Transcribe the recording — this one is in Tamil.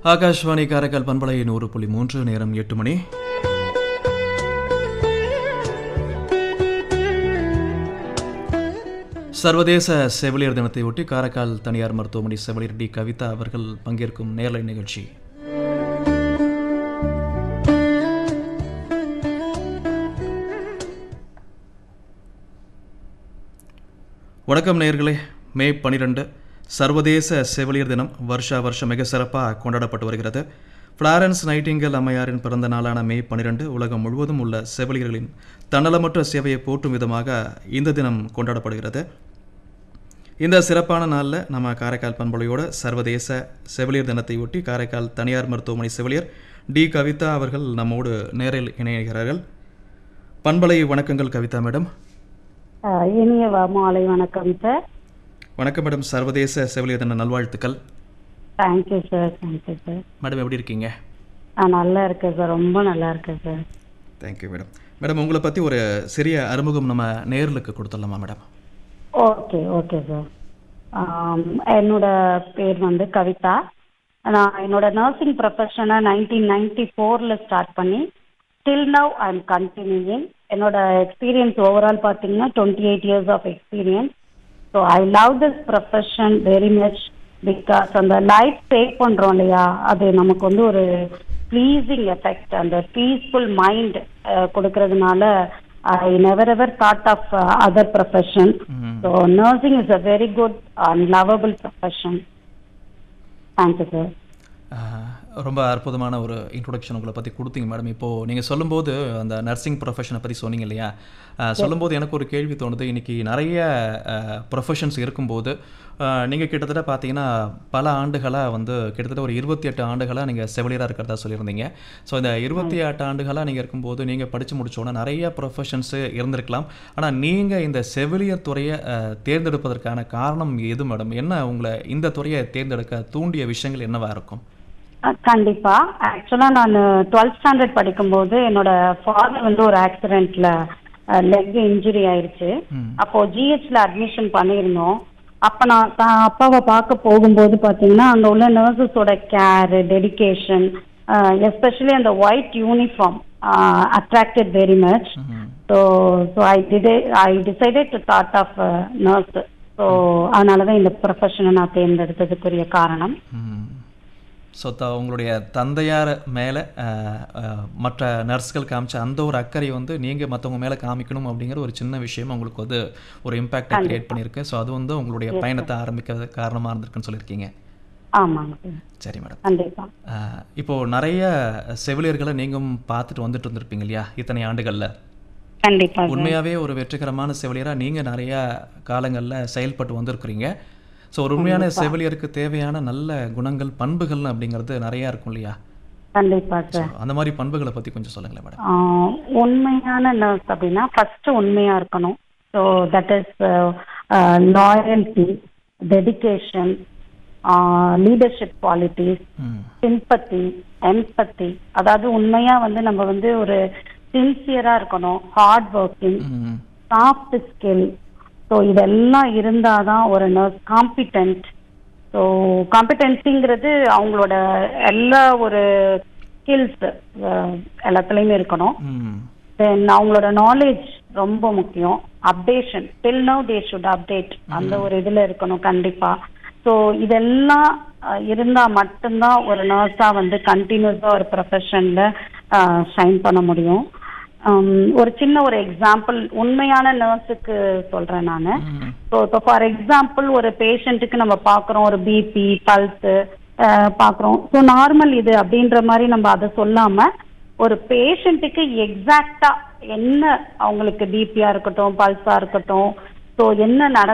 ஆகாஷ்வாணி காரைக்கால் பண்பலை நூறு புள்ளி மூன்று நேரம் எட்டு மணி சர்வதேச செவிலியர் தினத்தை ஒட்டி காரைக்கால் தனியார் மருத்துவமனை செவிலியர் டி கவிதா அவர்கள் பங்கேற்கும் நேரலை நிகழ்ச்சி வணக்கம் நேயர்களே மே பனிரெண்டு சர்வதேச செவிலியர் தினம் வருஷா வருஷம் மிக சிறப்பாக கொண்டாடப்பட்டு வருகிறது ஃப்ளாரன்ஸ் நைட்டிங்கல் அம்மையாரின் பிறந்த நாளான மே பனிரெண்டு உலகம் முழுவதும் உள்ள செவிலியர்களின் தன்னலமற்ற சேவையை போற்றும் விதமாக இந்த தினம் கொண்டாடப்படுகிறது இந்த சிறப்பான நாளில் நம்ம காரைக்கால் பண்பொழியோட சர்வதேச செவிலியர் தினத்தை ஒட்டி காரைக்கால் தனியார் மருத்துவமனை செவிலியர் டி கவிதா அவர்கள் நம்மோடு நேரில் இணைகிறார்கள் பண்பலை வணக்கங்கள் கவிதா மேடம் ஆஹ் இனிய வ- மாலை வணக்கம் சார் வணக்கம் மேடம் சர்வதேச செவிலியர் தின நல்வாழ்த்துக்கள் thank you sir thank you sir madam எப்படி இருக்கீங்க ஆ நல்லா இருக்கேன் சார் ரொம்ப நல்லா இருக்கேன் சார் தேங்க்யூ மேடம் மேடம் உங்களை பற்றி ஒரு சிறிய அறிமுகம் நம்ம நேர்களுக்கு கொடுத்துடலாமா மேடம் ஓகே ஓகே சார் ஆம், என்னோட பேர் வந்து கவிதா நான் என்னோட நர்சிங் ப்ரொஃபஷனை நைன்டீன் நைன்டி ஃபோரில் ஸ்டார்ட் பண்ணி till now I am continuing என்னோட எக்ஸ்பீரியன்ஸ் ஓவரால் பார்த்தீங்கன்னா twenty eight years of experience so I love this profession very much because அந்த லைஃப் சேவ் பண்ணுறோம் இல்லையா அது நமக்கு வந்து ஒரு ப்ளீஸிங் எஃபெக்ட் அந்த பீஸ்ஃபுல் மைண்ட் கொடுக்கறதுனால I never ever thought of other profession hmm. So nursing is a very good and lovable profession thank you sir ah, ரொம்ப அற்புதமான ஒரு இன்ட்ரொடக்ஷன் உங்களை பற்றி கொடுத்தீங்க மேடம் இப்போது நீங்கள் சொல்லும்போது அந்த நர்சிங் ப்ரொஃபஷனை பற்றி சொன்னீங்க இல்லையா ஆஹ், சொல்லும்போது எனக்கு ஒரு கேள்வி தோணுது இன்றைக்கி நிறைய ப்ரொஃபஷன்ஸ் இருக்கும்போது நீங்கள் கிட்டத்தட்ட பார்த்தீங்கன்னா பல ஆண்டுகளாக வந்து கிட்டத்தட்ட ஒரு இருபத்தி எட்டு ஆண்டுகளாக நீங்கள் செவிலியராக இருக்கிறதா சொல்லியிருந்தீங்க ஸோ இந்த இருபத்தி எட்டு ஆண்டுகளாக நீங்கள் இருக்கும்போது நீங்கள் படித்து முடிச்சோன்னே நிறைய ப்ரொஃபஷன்ஸு இருந்திருக்கலாம் ஆனால் நீங்கள் இந்த செவிலியர் துறையை ஆஹ், தேர்ந்தெடுப்பதற்கான காரணம் எது மேடம் என்ன உங்களை இந்த துறையை தேர்ந்தெடுக்க தூண்டிய விஷயங்கள் என்னவா இருக்கும் அஹ் கண்டிப்பா ஆக்சுவலா நான் டுவெல்த் ஸ்டாண்டர்ட் படிக்கும்போது என்னோட ஃபாதர் வந்து ஒரு ஆக்சிடென்ட்ல லெக் இன்ஜுரி ஆயிருச்சு ம். அப்போ ஜிஹெச்ல அட்மிஷன் பண்ணியிருந்தோம் அப்ப நான் தான் அப்பாவை பார்க்க போகும்போது பாத்தீங்கன்னா அங்க உள்ள நர்சஸோட கேர் டெடிகேஷன் எஸ்பெஷலி அந்த white uniform attracted very much hmm. So so I did I decided to thought of nurse so அதனால தான் இந்த ப்ரொஃபஷனை நான் தேர்ந்தெடுத்ததுக்குரிய காரணம் ஸோ த உங்களுடைய தந்தையார் மேலே மற்ற நர்ஸ்கள் காமிச்ச அந்த ஒரு அக்கறை வந்து நீங்கள் மற்றவங்க மேலே காமிக்கணும் அப்படிங்கிற ஒரு சின்ன விஷயம் உங்களுக்கு வந்து ஒரு இம்பேக்டை கிரியேட் பண்ணியிருக்கு ஸோ அது வந்து உங்களுடைய பயணத்தை ஆரம்பிக்கிறது காரணமாக இருந்திருக்குன்னு சொல்லியிருக்கீங்க ஆமாங்க சார் சரி மேடம் கண்டிப்பா அஹ், இப்போ நிறைய செவிலியர்களை நீங்களும் பார்த்துட்டு வந்துட்டு இருந்திருப்பீங்க இல்லையா இத்தனை ஆண்டுகளில் கண்டிப்பா சார். உண்மையாகவே ஒரு வெற்றிகரமான செவிலியராக நீங்கள் நிறைய காலங்களில் செயல்பட்டு வந்திருக்கிறீங்க ஸோ ஒரு உண்மையான செவிலியருக்கு தேவையான நல்ல குணங்கள் பண்புகள் அப்படிங்கிறது நிறையா இருக்கும் இல்லையா கண்டிப்பா So, சார் அந்த மாதிரி பண்புகளை பற்றி கொஞ்சம் சொல்லுங்களேன் மேடம் ஆஹ் உண்மையான நர்ஸ் அப்படின்னா ஃபர்ஸ்ட் உண்மையா இருக்கணும் so that is loyalty dedication leadership qualities hmm sympathy empathy அதாவது உண்மையா வந்து நம்ம வந்து ஒரு சின்சியரா இருக்கணும் hard working hmm soft skill so இதெல்லாம் இருந்தாதான் ஒரு நர்ஸ் காம்பிட்டன்ட் ஸோ காம்பிட்டன்சிங்கிறது அவங்களோட எல்லா ஒரு ஸ்கில்ஸ் எல்லாத்துலேயுமே இருக்கணும் ம் தென் அவங்களோட நாலேஜ் ரொம்ப முக்கியம் updation till now they should update அந்த ஒரு இதுல இருக்கணும் கண்டிப்பா ஸோ இதெல்லாம் அஹ், இருந்தா மட்டும்தான் ஒரு நர்ஸா வந்து கண்டினியூஸா ஒரு ப்ரொஃபஷன்ல ஷைன் பண்ண முடியும் உம், ஒரு சின்ன ஒரு எக்ஸாம்பிள் உண்மையான நர்ஸுக்கு சொல்றேன் நான் ம் ஸோ இப்போ ஃபார் எக்ஸாம்பிள் ஒரு பேஷண்ட்டுக்கு நம்ம பார்க்குறோம் ஒரு பிபி பல்ஸு பார்க்குறோம் ஸோ நார்மல் இது அப்படின்ற மாதிரி நம்ம அதை சொல்லாம ஒரு பேஷண்ட்டுக்கு எக்ஸாக்டா என்ன அவங்களுக்கு பிபியா இருக்கட்டும் பல்ஸா இருக்கட்டும் ஸோ என்ன நட